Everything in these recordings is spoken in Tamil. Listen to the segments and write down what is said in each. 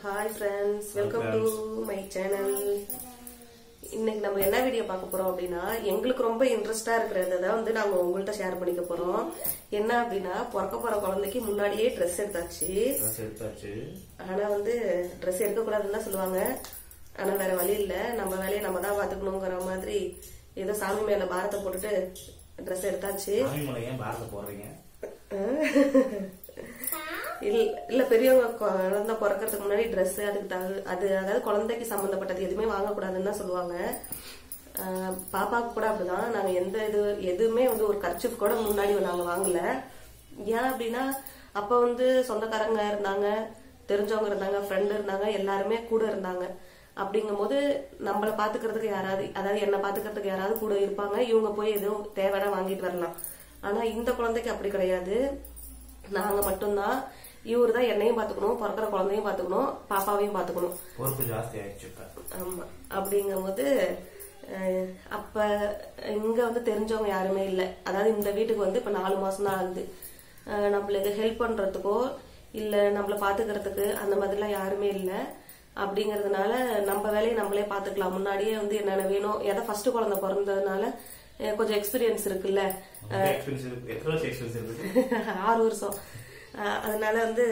hi friends welcome to my channel இன்னைக்கு நம்ம என்ன வீடியோ பார்க்க போறோம் அப்படின்னா எங்களுக்கு ரொம்ப இன்ட்ரெஸ்டா இருக்கிறத தான் வந்து நாங்க உங்கள்கிட்ட ஷேர் பண்ணிக்க போறோம் என்ன அப்படின்னா பிறக்க போற குழந்தைக்கு முன்னாடியே ட்ரெஸ் எடுத்தாச்சு ட்ரெஸ் எடுத்தாச்சு ஆனா வந்து ட்ரெஸ் எடுக்க கூடாதுன்னு தான் சொல்லுவாங்க ஆனா வேற வழி இல்ல நம்ம வேலையை நம்ம தான் பாத்துக்கணுங்கிற மாதிரி ஏதோ சாமி மேல பாரத்தை போட்டுட்டு ட்ரெஸ் எடுத்தாச்சு சாமி மலை ஏன் பாரத போடுறீங்க இல்ல இல்ல பெரியவங்க குழந்தை பிறக்கறதுக்கு முன்னாடி Dress அதுக்கு தகு- அது அதாவது குழந்தைக்கு சம்பந்தப்பட்டது எதுவுமே வாங்கக்கூடாதுன்னு தான் சொல்லுவாங்க ஆஹ் பாப்பாவுக்கு கூட அப்படிதான் நாங்க எந்த இது எதுவுமே வந்து ஒரு கர்ச்சிப் கூட முன்னாடி நாங்க வாங்கல ஏன் அப்படின்னா அப்ப வந்து சொந்தக்காரங்க இருந்தாங்க தெரிஞ்சவங்க இருந்தாங்க ஃப்ரெண்ட் இருந்தாங்க எல்லாருமே கூட இருந்தாங்க அப்படிங்கும்போது நம்மள பாத்துக்கிறதுக்கு யாராவது அதாவது என்ன பாத்துக்கிறதுக்கு யாராவது கூட இருப்பாங்க இவங்க போய் எதுவும் தேவைன்னா வாங்கிட்டு வரலாம் ஆனா இந்த குழந்தைக்கு அப்படி கிடையாது நாங்க மட்டும்தான் இவரு தான் என்னையும் பாத்துக்கணும் பிறக்கிற குழந்தையும் பாத்துக்கணும் பாப்பாவையும் பாத்துக்கணும் பொறுப்பு ஜாஸ்தி ஆயிடுச்சு இப்ப ஆமா அப்படிங்கும்போது அஹ், அப்ப இங்க வந்து தெரிஞ்சவங்க யாருமே இல்ல அதாவது இந்த வீட்டுக்கு வந்து இப்ப நாலு மாசம் தான் ஆகுது அஹ், நம்மளுக்கு ஹெல்ப் பண்றதுக்கோ இல்ல நம்மள பாத்துக்கிறதுக்கு அந்த மாதிரிலாம் யாருமே இல்ல அப்படிங்கறதுனால நம்ம வேலையை நம்மளே பாத்துக்கலாம் முன்னாடியே வந்து என்னென்ன வேணும் ஏதோ ஃபர்ஸ்ட் குழந்தை பிறந்ததுனால அஹ், கொஞ்சம் எக்ஸ்பீரியன்ஸ் இருக்குல்ல எக்ஸ்பீரியன்ஸ் இருக்கு எத்தனை வருஷம் எக்ஸ்பீரியன்ஸ் இருக்கு ஆறு வருஷம் அஹ் அதனால வந்து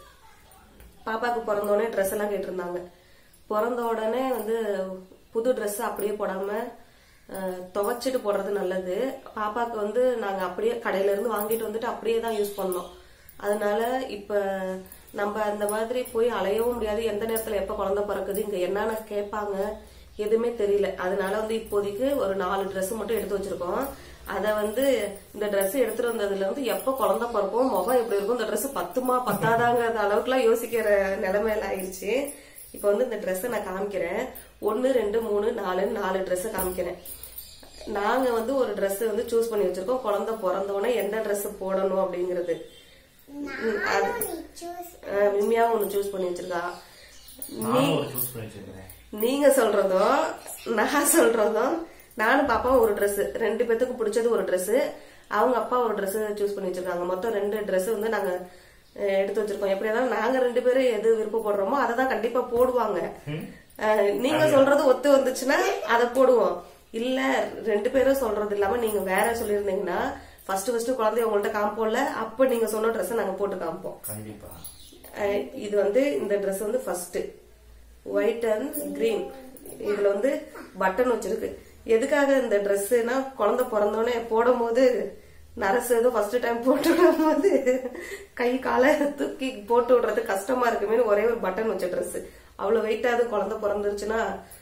பாப்பாக்கு பிறந்தோடனே ட்ரெஸ் எல்லாம் கேட்டிருந்தாங்க பிறந்த உடனே வந்து புது Dress அப்படியே போடாம அஹ், துவைச்சிட்டு போடுறது நல்லது பாப்பாக்கு வந்து நாங்க அப்படியே கடையில இருந்து வாங்கிட்டு வந்துட்டு அப்படியே தான் யூஸ் பண்ணோம் அதனால இப்ப நம்ம அந்த மாதிரி போய் அலையவும் முடியாது எந்த நேரத்துல எப்ப குழந்தை பிறக்குது இங்க என்னென்ன கேட்பாங்க எதுவுமே தெரியல அதனால வந்து இப்போதைக்கு ஒரு நாலு Dress மட்டும் எடுத்து வச்சிருக்கோம் அத வந்து இந்த Dress எடுத்துட்டு வந்ததுல இருந்து எப்ப குழந்தை பிறக்கும் முகம் எப்படி இருக்கும் இந்த Dress பத்துமா பத்தாதாங்கிற அளவுக்குலாம் யோசிக்கிற நிலைமையில ஆயிடுச்சு இப்ப வந்து இந்த Dress நான் காமிக்கிறேன் ஒன்னு ரெண்டு மூணு நாலு நாலு Dress காமிக்கிறேன் நாங்க வந்து ஒரு Dress வந்து சூஸ் பண்ணி வச்சிருக்கோம் குழந்தை பிறந்தோடனே எந்த Dress போடணும் அப்படிங்கிறது ம், அது அஹ், மிம்மியாவும் ஒண்ணு சூஸ் பண்ணி வச்சிருக்கா நானும் ஒரு சூஸ் பண்ணி வச்சிருக்கிறேன் நீங்க சொல்றதும் நான் சொல்றதும் நானும் பாப்பாவும் ஒரு Dress ரெண்டு பேத்துக்கு பிடிச்சது ஒரு Dress அவங்க அப்பா ஒரு Dress சூஸ் பண்ணி வச்சிருக்காங்க மொத்தம் ரெண்டு Dress வந்து நாங்க அஹ், எடுத்து வச்சிருக்கோம் எப்படி இருந்தாலும் நாங்க ரெண்டு பேரும் எது விருப்பப்படுறோமோ அதை தான் கண்டிப்பா போடுவாங்க அஹ், நீங்க சொல்றது ஒத்து வந்துச்சுன்னா அதை போடுவோம் இல்ல ரெண்டு பேரும் சொல்றது இல்லாம நீங்க வேற சொல்லியிருந்தீங்கன்னா ஃபர்ஸ்ட் ஃபர்ஸ்ட் குழந்தைய உங்கள்ட்ட காமிப்போம்ல அப்ப நீங்க சொன்ன Dress நாங்க போட்டு காமிப்போம் கண்டிப்பா அஹ் இது வந்து இந்த Dress வந்து ஃபர்ஸ்ட் ஒயிட் அண்ட் கிரீன் இதுல வந்து பட்டன் வச்சிருக்கு எதுக்காக இந்த ட்ரெஸ்னா குழந்தை பிறந்தோடனே போடும் போது நரசு ஏதோ ஃபர்ஸ்ட் டைம் போட்டு விடும் போது கை காலை தூக்கி போட்டு விடுறது கஷ்டமா இருக்குமே ஒரே ஒரு பட்டன் வச்ச Dress அவ்வளவு வெயிட்டாவது குழந்தை பிறந்துருச்சுன்னா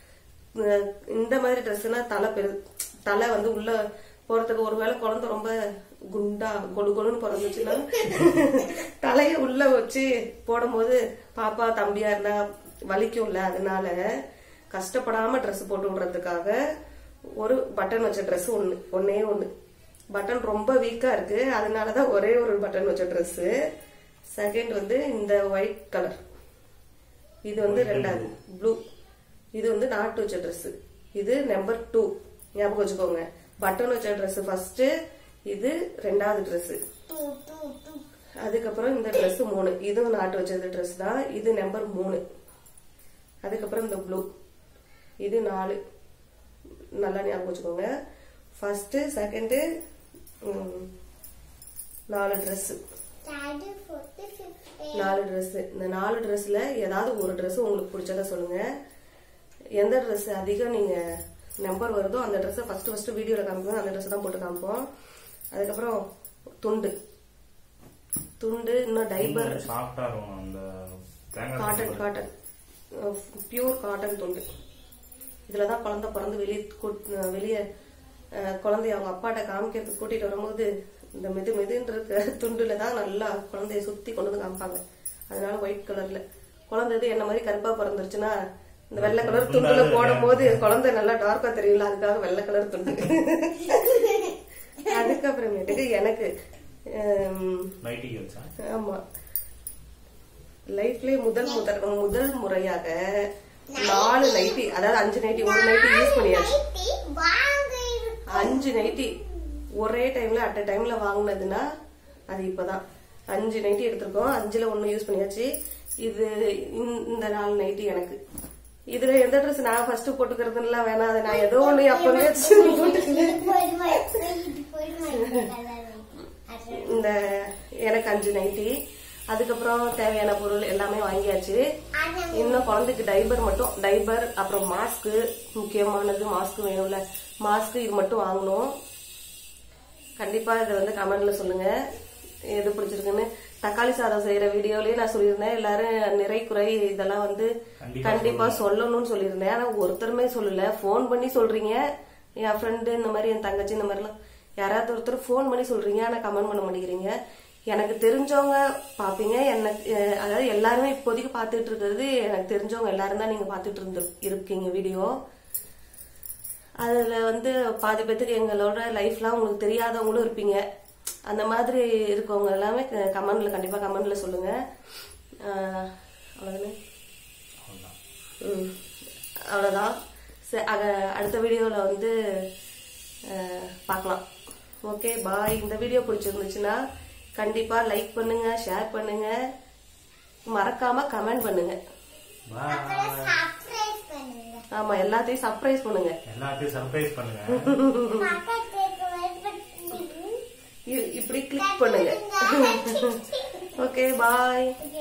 அஹ் இந்த மாதிரி ட்ரெஸ்னா தலை பெரு தலை வந்து உள்ள போறதுக்கு ஒருவேளை குழந்தை ரொம்ப குண்டா கொடு கொடுன்னு பிறந்துச்சுன்னா தலைய உள்ள வச்சு போடும்போது பாப்பா தம்பியா இருந்தா வலிக்கும்ல அதனால கஷ்டப்படாம Dress போட்டு விடுறதுக்காக ஒரு பட்டன் வச்ச Dress ஒண்ணு ஒன்னே ஒண்ணு பட்டன் ரொம்ப வீக்கா இருக்கு அதனாலதான் ஒரே ஒரு பட்டன் வச்ச Dress செகண்ட் வந்து இந்த ஒயிட் கலர் இது வந்து ரெண்டாவது ப்ளூ இது வந்து நாட்டு வச்ச Dress இது நம்பர் டூ ஞாபகம் வச்சுக்கோங்க பட்டன் வச்ச Dress ஃபர்ஸ்ட் இது ரெண்டாவது Dress அதுக்கப்புறம் இந்த Dress மூணு இதுவும் நாட்டு வச்சது Dress தான் இது நம்பர் மூணு அதுக்கப்புறம் இந்த ப்ளூ இது நாலு நல்லா ஞாபகம் வச்சுக்கோங்க ஃபர்ஸ்ட் செகண்ட் நாலு Dress நாலு Dress இந்த நாலு Dressல ஏதாவது ஒரு Dress உங்களுக்கு பிடிச்சத சொல்லுங்க எந்த Dress அதிகம் நீங்க நம்பர் வருதோ அந்த Dress ஃபர்ஸ்ட் ஃபர்ஸ்ட் வீடியோல காமிப்போம் அந்த Dress தான் போட்டு காமிப்போம் அதுக்கப்புறம் துண்டு துண்டு இன்னும் டைபர் சாஃப்டா இருக்கும் அந்த தேங்காய் காட்டன் காட்டன் பியூர் காட்டன் துண்டு இதுல தான் குழந்தை பிறந்து வெளியே வெளியே குழந்தைய அவங்க அப்பாட்ட காமிக்கிறதுக்கு கூட்டிட்டு வரும்போது இந்த மெது மெதுன்ற இருக்க துண்டுல தான் நல்லா குழந்தைய சுத்தி கொண்டு வந்து காமிப்பாங்க அதனால ஒயிட் கலர்ல குழந்தை இது என்ன மாதிரி கருப்பா பிறந்துருச்சுன்னா இந்த வெள்ளை கலர் துண்டுல போடும் போது குழந்தை நல்லா டார்க்கா தெரியல அதுக்காக வெள்ளை கலர் துண்டு அதுக்கப்புறமேட்டுக்கு எனக்கு ஹம், நைட்டிக்கு வச்சா ஆமா லைஃப்லயே முதல் முதல் முதல் முறையாக நாலு நைட்டி அதாவது அஞ்சு நைட்டி ஒரு நைட்டி யூஸ் பண்ணியாச்சு அஞ்சு நைட்டி ஒரே டைம்ல அட் டைம்ல வாங்குனதுன்னா அது இப்பதான் அஞ்சு நைட்டி எடுத்திருக்கோம் அஞ்சுல ஒண்ணு யூஸ் பண்ணியாச்சு இது இந்த- இந்த நாள் நைட்டு எனக்கு இதுல எந்த ட்ரெஸ் நான் ஃபர்ஸ்ட் போட்டுக்கிறதுலாம் வேணாம் அது நான் ஏதோ ஒண்ணு அப்பவே போட்டுக்கிறேன் இந்த எனக்கு அஞ்சு நைட்டி அதுக்கப்புறம் தேவையான பொருள் எல்லாமே வாங்கியாச்சு இன்னும் குழந்தைக்கு டைபர் மட்டும் டைபர் அப்புறம் மாஸ்க்கு முக்கியமானது மாஸ்க் வேணும்ல மாஸ்க் இது மட்டும் வாங்கணும் கண்டிப்பா இதை வந்து கமெண்ட்ல சொல்லுங்க எது பிடிச்சிருக்குன்னு தக்காளி சாதம் செய்யற வீடியோலயே நான் சொல்லியிருந்தேன் எல்லாரும் நிறை குறை இதெல்லாம் வந்து கண்டிப்பா கண்டிப்பா சொல்லணும்னு சொல்லியிருந்தேன் ஆனா ஒருத்தருமே சொல்லல ஃபோன் பண்ணி சொல்றீங்க என் ஃப்ரெண்டு இந்த மாதிரி என் தங்கச்சி இந்த மாதிரிலாம் யாராவது ஒருத்தர் ஃபோன் பண்ணி சொல்றீங்க ஆனா கமெண்ட் பண்ண மாட்டேங்கிறீங்க எனக்கு தெரிஞ்சவங்க பாப்பீங்க எனக்கு அஹ், அதாவது எல்லாருமே இப்போதைக்கு பார்த்துட்டு இருக்கிறது எனக்கு தெரிஞ்சவங்க எல்லாரும் தான் நீங்க பார்த்துட்டு இருந்து இருக்கீங்க வீடியோ அதுல வந்து பாதி பேத்துக்கு எங்களோட லைஃப்லாம் உங்களுக்கு தெரியாதவங்களும் இருப்பீங்க அந்த மாதிரி இருக்கவங்க எல்லாமே கமெண்ட்ல கண்டிப்பா கமெண்ட்ல சொல்லுங்க ஆஹ், அவ்வளவுதானே அவ்வளவுதான் ம் அவ்வளோதான் சரி அக- அடுத்த வீடியோவில் வந்து அஹ், பார்க்கலாம் ஓகே பாய் இந்த வீடியோ பிடிச்சிருந்துச்சுன்னா கண்டிப்பாக லைக் பண்ணுங்க ஷேர் பண்ணுங்க மறக்காம கமெண்ட் பண்ணுங்க பாய் ஆமா எல்லாத்தையும் சர்ப்ரைஸ் பண்ணுங்க எல்லாத்தையும் சர்ப்ரைஸ் பண்ணுங்க இ- இப்படி கிளிக் பண்ணுங்க ஓகே பாய்